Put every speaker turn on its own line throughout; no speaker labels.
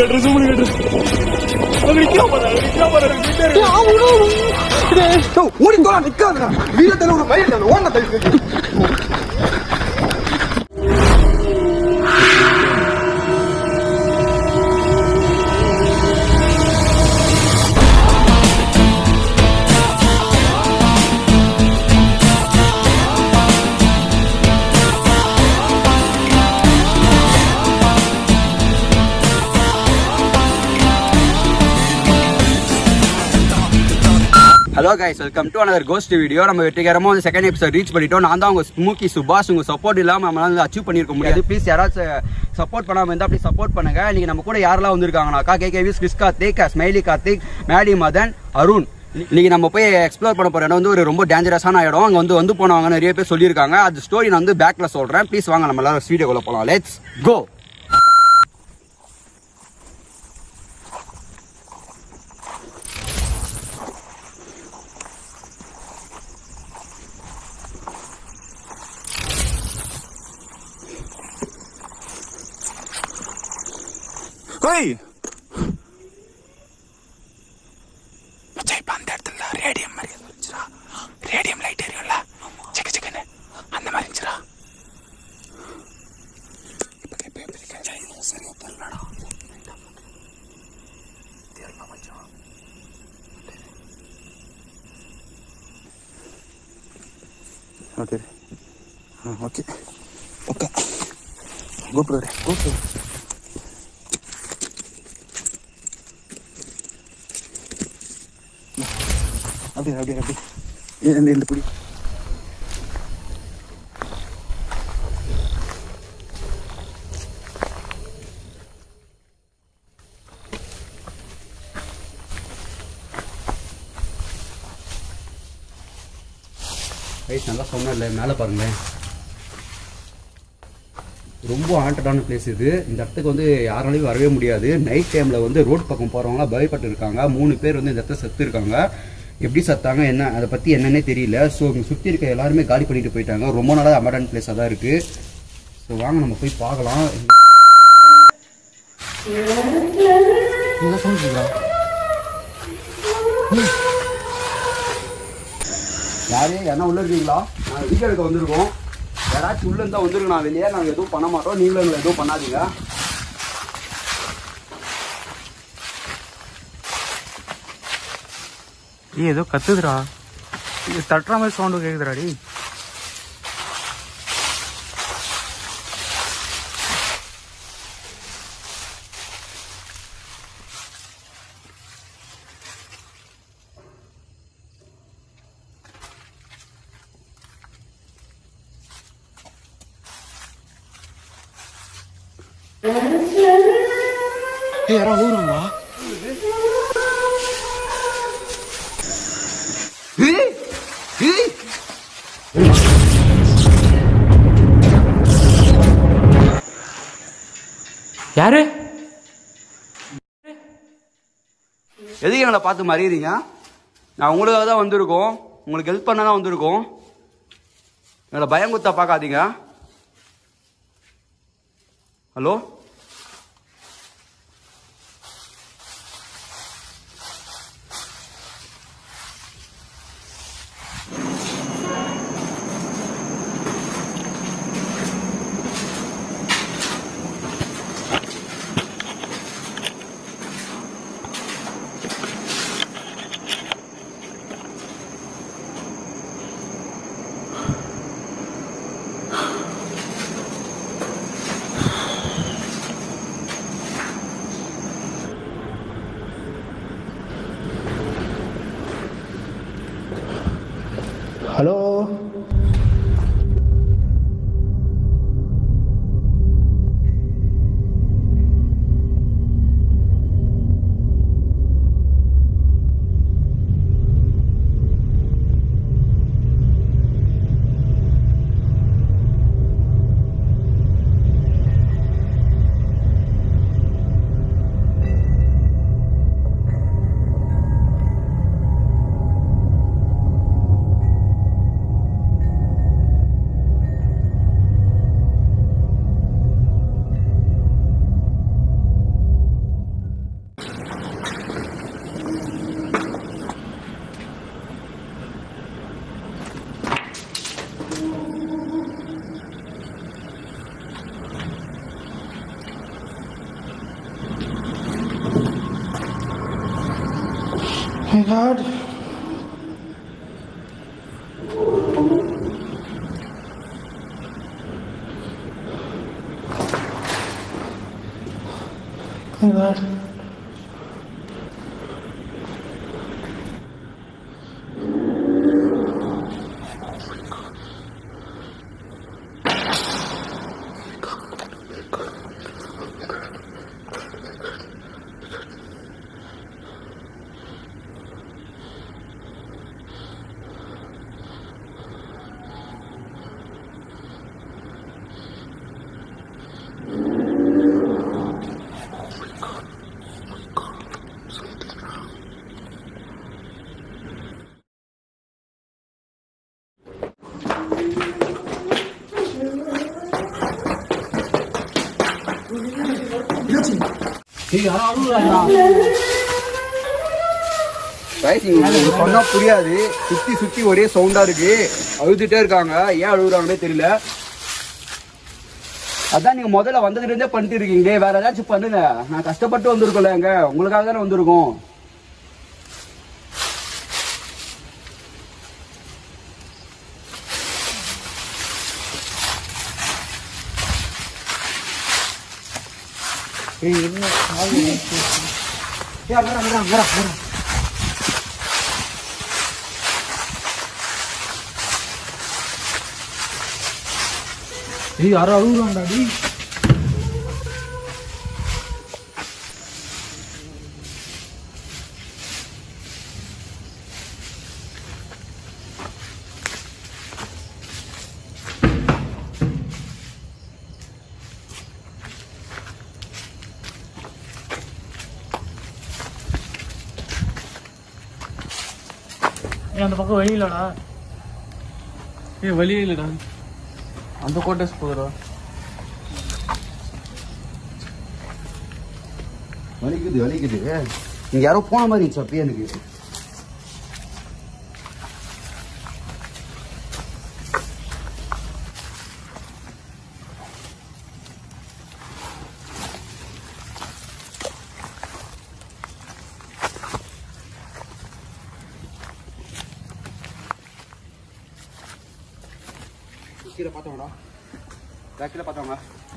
கட்டுற ஜூம் கட்டுற அங்க நிக்கா பாரு அங்க நிக்கா பாரு கிட்ட இருக்கு
ஓடி தோலா நிக்காதுடா வீரத்துல ஒரு மயில் ஓட தள்ளி
hello guys welcome to another ghost video நம்ம வெற்றிகரமாக வந்து செகண்ட் எபிசோட் ரீச் பண்ணிட்டோம் நான் தான் உங்க ஸ்மூக்கி சுபாஷ் உங்க சப்போர்ட் இல்லாமல் நம்மளால வந்து அச்சீவ் பண்ணியிருக்க முடியாது ப்ளீஸ் யாராச்சும் சப்போர்ட் பண்ணாமல் இருந்தால் அப்படி சப்போர்ட் பண்ணுங்க இன்னைக்கு நம்ம கூட யாரெல்லாம் வந்திருக்காங்கனாக்கா கே கேவிஸ் Chris Karthik Smiley Karthik Maddy Madan Arun இன்னைக்கு நம்ம போய் எக்ஸ்ப்ளோர் பண்ண போற இடம் வந்து ஒரு ரொம்ப டேஞ்சரஸான இடம் அங்க வந்து வந்து போனவங்க நிறைய பேர் சொல்லியிருக்காங்க அது ஸ்டோரி நான் வந்து பேக்ல சொல்றேன் ப்ளீஸ் வாங்க நம்ம எல்லாரும் வீடியோக்குள்ள போலாம் லெட்ஸ் கோ
ஹேய்
மச்சான் இப்ப அந்த இடத்துல ரேடியம் மாதிரி இருந்துச்சுடா ரேடியம் லைட் எரியும்ல சிக்க சிக்கன்னு அந்த மாதிரி இருந்துச்சுடா இப்ப இப்ப இப்ப இப்ப சரியா தெரியலடா தெரியல மச்சான்
okay okay okay GoPro GoPro அப்படியே அப்படியே அப்படியே ஏ, இந்த இந்த புடி
ரைட் நல்லா சொன்னல மேலே பாருங்களேன் ரொம்ப ஹாண்டடான பிளேஸ் இது இந்த இடத்துக்கு வந்து யாராலையும் வரவே முடியாது நைட் டைமில் வந்து ரோட் பக்கம் போகிறவங்களாம் பயப்பட்டு இருக்காங்க மூணு பேர் வந்து இந்த இடத்துல செத்து இருக்காங்க எப்படி சத்தாங்க என்ன அதை பற்றி என்னன்னே தெரியல ஸோ இங்கே சுற்றி இருக்க எல்லாருமே காலி பண்ணிட்டு போயிட்டாங்க ரொம்ப நாளாக அமர்டான பிளேஸாக தான் இருக்குது ஸோ வாங்க நம்ம போய் பார்க்கலாம் என்ன சொல்லுங்களா யாரு என்ன உள்ள இருக்கீங்களா நாங்கள் வீடியோ எடுக்க வந்திருக்கோம் யாராச்சும் உள்ள இருந்தா வந்துருங்க நான் வெளியே நாங்கள் எதுவும் பண்ண மாட்டோம் நீங்களும் எங்களை எதுவும் பண்ணாதீங்க
ஏய் ஏதோ கத்துதுடா இது தட்டுற மாதிரி சவுண்டு கேக்குதுடாடி
ஏய் யாரோ ஊருங்களா
யாரு
எதுக்கு எங்களை பார்த்து மறியறீங்க நான் உங்களுக்காக தான் வந்திருக்கோம் உங்களுக்கு ஹெல்ப் பண்ண தான் வந்திருக்கோம் எங்களை பயம் குத்தா பார்க்காதீங்க hello
hello
My God. My God.
Rice உங்களுக்கு சொன்னா புரியாது சுத்தி சுத்தி ஒரே சவுண்டா இருக்கு அழுதுட்டே இருக்காங்க ஏன் அழுகுறாங்கன்னே தெரியல அதான் நீங்க முதல்ல வந்ததுல இருந்தே பண்ணிட்டு இருக்கீங்களே வேற ஏதாச்சும் பண்ணுங்க நான் கஷ்டப்பட்டு வந்திருக்கோம்ல எங்க உங்களுக்காக தானே வந்திருக்கோம் ஏய், அங்கடா, அங்கடா, அங்கடா, அங்கடா.
ஏய் யாரோ அழுகுறான்டா டி ஏய் அந்த பக்கம் வழி இல்லடா ஏய் வழி இல்லடா அந்த கோட்டஸ் போதுடா
வலிக்குது வலிக்குது இங்க யாரோ போன மாதிரி இருந்துச்சு அப்பயே எனக்கு கீழே பார்த்தவங்கடா கீழே பார்த்தவங்க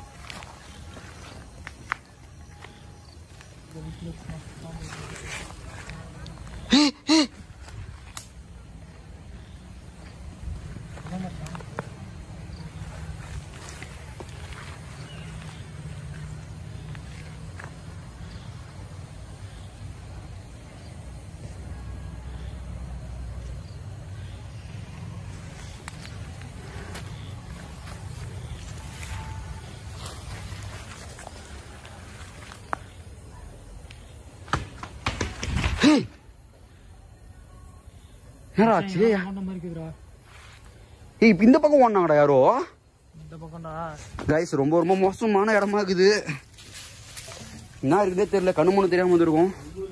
என்னடா ஆச்சு
அந்த மாதிரி இருக்குதுடா
ஏய் இப்ப இந்த பக்கம் ஓடினாங்கடா யாரோ
இந்த பக்கம்டா
கைஸ் ரொம்ப ரொம்ப மோசமான இடமா இருக்குது என்ன இருக்குதே தெரியல கண்ணு மூணு தெரியாம வந்திருக்கும்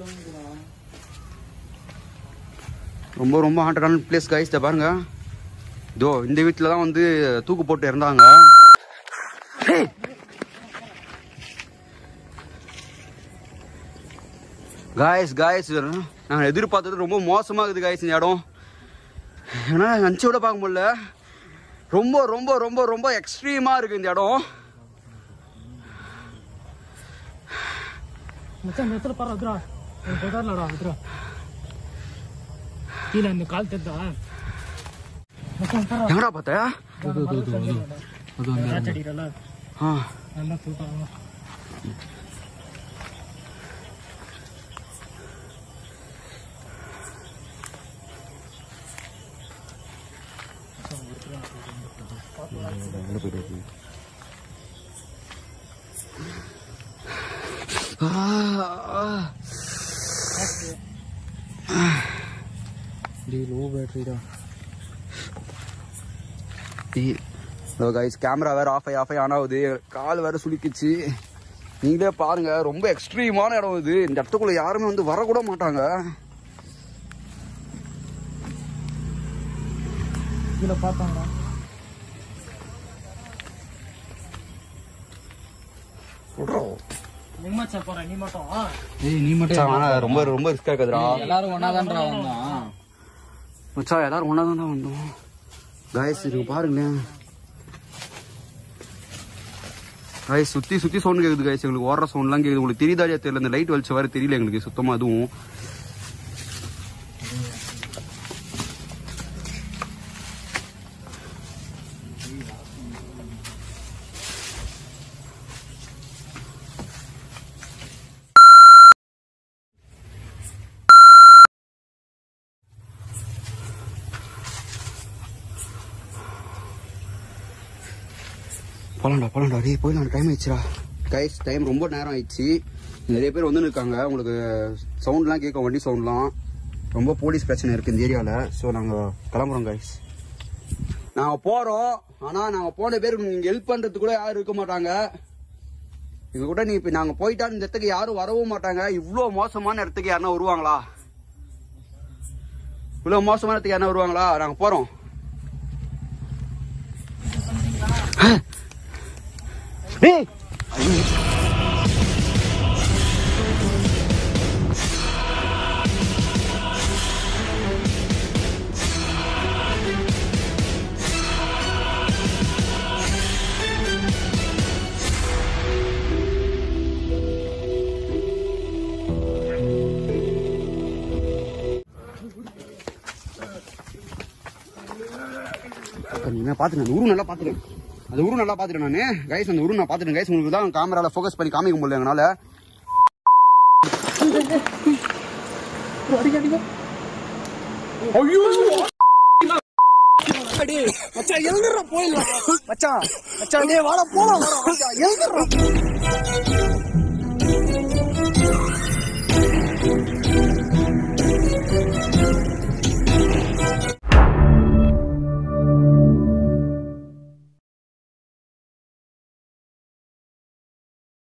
ரொம்ப ரொம்ப ஹாண்டடான பிளேஸ் கைஸ் இதை பாருங்க இதோ இந்த வீட்டில் தான் வந்து தூக்கு போட்டு இறந்தாங்க காய்ஸ் காய்ஸ் நாங்கள் எதிர்பார்த்தது ரொம்ப மோசமாக இருக்குது காய்ஸ் இந்த இடம் ஏன்னா நினச்சி விட பார்க்க முடியல ரொம்ப ரொம்ப ரொம்ப ரொம்ப எக்ஸ்ட்ரீமாக இருக்குது இந்த இடம்
மச்சான் இந்த இடத்துல பாரு அதுரா பதார்லடா அதுரா கீழே இந்த கால் தெரிதா மச்சான் பாரு
எங்கடா பார்த்த
காச்சடிக்கிறல
ஆ
நல்லா தூக்கம் லோ பேட்டரிடா
கைஸ் கேமரா வேற ஆஃப் ஆகி ஆஃப் ஆகி ஆன் ஆகுது கால் வேற சுளுக்கிச்சு நீங்களே பாருங்க ரொம்ப எக்ஸ்ட்ரீமான இடம் இது இந்த இடத்துக்குள்ள யாருமே வந்து வரக்கூட மாட்டாங்க
கீழே பார்த்தாங்கடா நிம்மச்சா போறேன் நீ மட்டும்
ஏய் நீ
மச்சான், வேணாம், ரொம்ப ரொம்ப ரிஸ்க் ஆகுதுடா
எல்லாரும் ஒன்னாதான்டா வந்தோம்
மச்சான் எல்லாரும் ஒன்னா தான் வந்தோம் காய்ஸ் இருக்கு பாருங்களேன் காய்ஸ் சுத்தி சுத்தி சவுண்ட் கேக்குது காய்ஸ் எங்களுக்கு ஓடுற சவுண்ட்லாம் கேக்குது உங்களுக்கு தெரியுதாடியா தெரியல இந்த லைட் வெளிச்சம் வேற தெரியல எங்களுக்கு சுத்தமா அதுவும் போலாம்டா போலாம்டா டேய் போயிடலாம் டைம் ஆயிடுச்சுடா கைஸ் டைம் ரொம்ப நேரம் ஆயிடுச்சு நிறைய பேர் வந்து இருக்காங்க உங்களுக்கு சவுண்ட்லாம் கேட்கும் வண்டி சவுண்ட்லாம் ரொம்ப போலீஸ் பிரச்சனை இருக்கு இந்த ஏரியாவில் ஸோ நாங்கள் கிளம்புறோம் கைஸ் நாங்கள் போகிறோம் ஆனால் நாங்கள் போன பேருக்கு நீங்கள் ஹெல்ப் பண்ணுறது கூட யாரும் இருக்க மாட்டாங்க இது கூட நீ இப்போ நாங்கள் போயிட்டா இந்த இடத்துக்கு யாரும் வரவும் மாட்டாங்க இவ்வளோ மோசமான இடத்துக்கு யாருன்னா வருவாங்களா இவ்வளோ மோசமான இடத்துக்கு யாருன்னா வருவாங்களா நாங்கள் போகிறோம் டேய் நான் பாத்துட்டேன் அந்த ஊரு நல்லா பாத்துட்டேன் அந்த ஊரு நல்லா பாத்துட்டேன் நானு கைஸ் அந்த ஊரு நான் பாத்துட்டேன் கைஸ் உங்களுக்கு தான் கேமரால ஃபோக்கஸ் பண்ணி காமிக்க முடியல எங்கனால
மச்சான் எழுந்துடுற போயிடலாம் மச்சான் மச்சான் டேய் வாடா போலாம் வாடா மச்சான் எழுந்துடுற